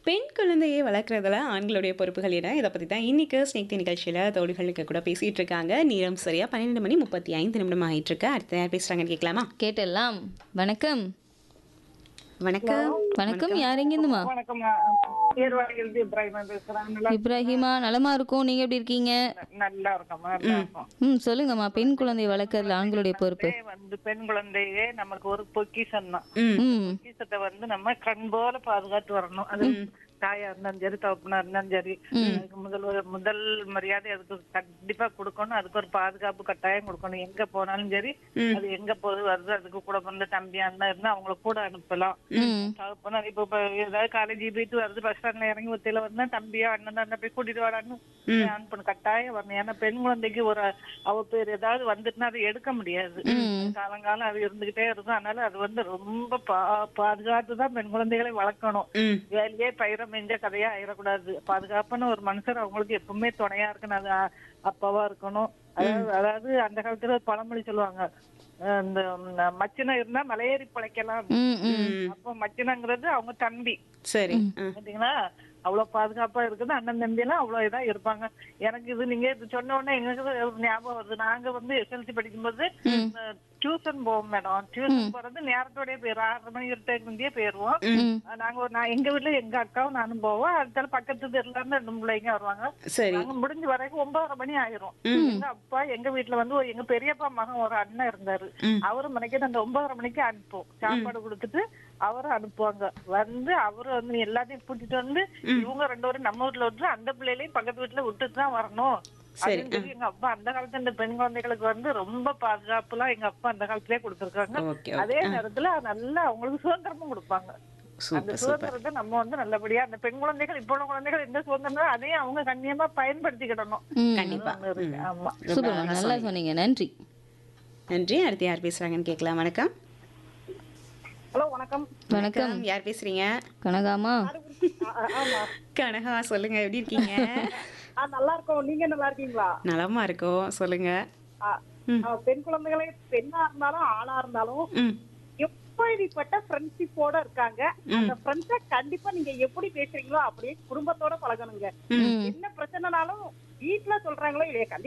பெண் குழந்தையை வளர்க்குறதுல ஆண்களுடைய பொறுப்புகள் என்ன இதை பற்றி தான் இன்னைக்கு ஸ்நேக்தி நிகழ்ச்சியில் தோழிகளுக்கு கூட பேசிகிட்டு இருக்காங்க நேரம் சரியா பன்னிரெண்டு மணி முப்பத்தி ஐந்து நிமிடம் ஆகிட்டு இருக்கு அடுத்த யார் பேசுகிறாங்கன்னு கேட்கலாமா கேட்டெல்லாம் வணக்கம் வணக்கம் வணக்கம் யார் எங்கேருந்துமா வணக்கம் ஏர்வாடியிலிருந்து இப்ராஹிமா பேசுறேன் நல்லா இப்ராஹிமா நலமா இருக்கும் நீங்க எப்படி இருக்கீங்க நல்லா இருக்கோமா நல்லா இருக்கோம் ம் சொல்லுங்கம்மா பெண் குழந்தை வளர்க்கறதுல ஆண்களுடைய பொறுப்பு இதே வந்து பெண் குழந்தையே நமக்கு ஒரு பொக்கிஷம் தான் ம் ம் பொக்கிஷத்தை வந்து நம்ம கண் போல பாதுகாத்து வரணும் அது தாயா இருந்தாலும் சரி தகப்பனா இருந்தாலும் சரி அதுக்கு முதல் ஒரு முதல் மரியாதை அதுக்கு கண்டிப்பா கொடுக்கணும் அதுக்கு ஒரு பாதுகாப்பு கட்டாயம் கொடுக்கணும் எங்க போனாலும் சரி அது எங்க போகுது வருது அதுக்கு கூட வந்து தம்பியா இருந்தா இருந்தா அவங்கள கூட அனுப்பலாம் ம் தகப்பனா இப்ப இப்ப ஏதாவது காலேஜ் போயிட்டு வருது பஸ் ஸ்டாண்ட்ல இறங்கி ஒத்தையில வந்தா தம்பியா அண்ணன் அண்ணன் போய் கூட்டிட்டு வாடான்னு அனுப்பணும் கட்டாயம் வரணும் ஏன்னா பெண் குழந்தைக்கு ஒரு அவ பேர் ஏதாவது வந்துட்டுனா அதை எடுக்க முடியாது காலங்காலம் அது இருந்துகிட்டே இருக்கும் அதனால அது வந்து ரொம்ப பா பாதுகாத்து தான் பெண் குழந்தைகளை வளர்க்கணும் ம் வேலையே பயிர மெஞ்ச கதையா ஆயிடக்கூடாது பாதுகாப்பான ஒரு மனுஷர் அவங்களுக்கு எப்பவுமே துணையா இருக்கணும் அது அ- அப்பாவா இருக்கணும் அதாவது அதாவது அந்த காலத்துல ஒரு பழமொழி சொல்லுவாங்க அஹ் இந்த ம், மச்சினம் இருந்தா மலையேறி பிழைக்கலாம் ம் ம் அப்போ மச்சினங்கிறது அவங்க தம்பி சரி ஆ பாத்தீங்களா அவ்வளவு பாதுகாப்பா இருக்குது அண்ணன் தம்பி எல்லாம் அவ்வளவு இதா இருப்பாங்க எனக்கு இது நீங்க இது சொன்ன உடனே எங்களுக்கு ஒரு ஞாபகம் வருது நாங்க வந்து எஸ்எல்சி படிக்கும்போது டியூஷன் போவோம் மேடம் டியூஷன் போறது நேரத்தோடய போயிரும் ஆறரை மணி இருட்டே முந்தையே போயிருவோம் ம் நாங்க ஒரு நான் எங்க வீட்டுல எங்க அக்காவும் நானும் போவோம் அடுத்தால பக்கத்து தெருல இருந்து ரெண்டு பிள்ளைங்க வருவாங்க சரி நாங்க முடிஞ்ச வரைக்கும் ஒன்பதரை மணி ஆயிரும் எங்க அப்பா எங்க வீட்டுல வந்து ஒரு- எங்க பெரியப்பா மகன் ஒரு அண்ணன் இருந்தாரு ம். அவரு மணிக்கு அந்த ஒன்பதரை மணிக்கு அனுப்புவோம் சாப்பாடு கொடுத்துட்டு அவரும் அனுப்புவாங்க வந்து அவரு வந்து எல்லாத்தையும் கூட்டிட்டு வந்து இவங்க ரெண்டு பேரும் நம்ம வீட்டுல விட்டு அந்த பிள்ளைகளையும் பக்கத்து வீட்டுல விட்டுட்டு தான் வரணும் சரி, அப்படின்னு சொல்லி எங்க அப்பா அந்த காலத்துல இந்த பெண் குழந்தைகளுக்கு வந்து ரொம்ப பாதுகாப்புலாம் எங்க அப்பா அந்த காலத்திலே கொடுத்துருக்காங்க ஓகே அதே நேரத்துல நல்லா அவங்களுக்கு சுதந்திரமும் கொடுப்பாங்க அந்த சூப்பர் சூப்பர் சுதந்திரத்தை நம்ம வந்து நல்லபடியா அந்த பெண் குழந்தைகள் இப்போ உள்ள குழந்தைகள் எந்த சுதந்திரம் அதையும் அவங்க கண்ணியமா பயன்படுத்திக்கிடணும் ம் கண்டிப்பா ஒண்ணு இருக்கு. ஆமா சூப்பர் மேம் நல்லா சொன்னீங்க நன்றி நன்றி அடுத்து யார் பேசுகிறாங்கன்னு கேட்கலாம் வணக்கம் ஹலோ வணக்கம் வணக்கம் யார் பேசுறீங்க கனகாமா ஆமா கனகா சொல்லுங்க எப்படி இருக்கீங்க நல்லா இருக்கோம் நீங்க நல்லா இருக்கீங்களா நலமா இருக்கோம் சொல்லுங்க ம். பெண் குழந்தைகளை பெண்ணா இருந்தாலும் ஆணா இருந்தாலும் ம் எப்படிப்பட்ட ஃப்ரெண்ட்ஷிப்போட இருக்காங்க அந்த ஃப்ரெண்ட்ஸ கண்டிப்பா நீங்க எப்படி பேசுறீங்களோ அப்படியே குடும்பத்தோட பழகணுங்க ம் என்ன பிரச்சனைனாலும் வீட்டுல சொல்றாங்களோ இல்லையா கண்டிப்பா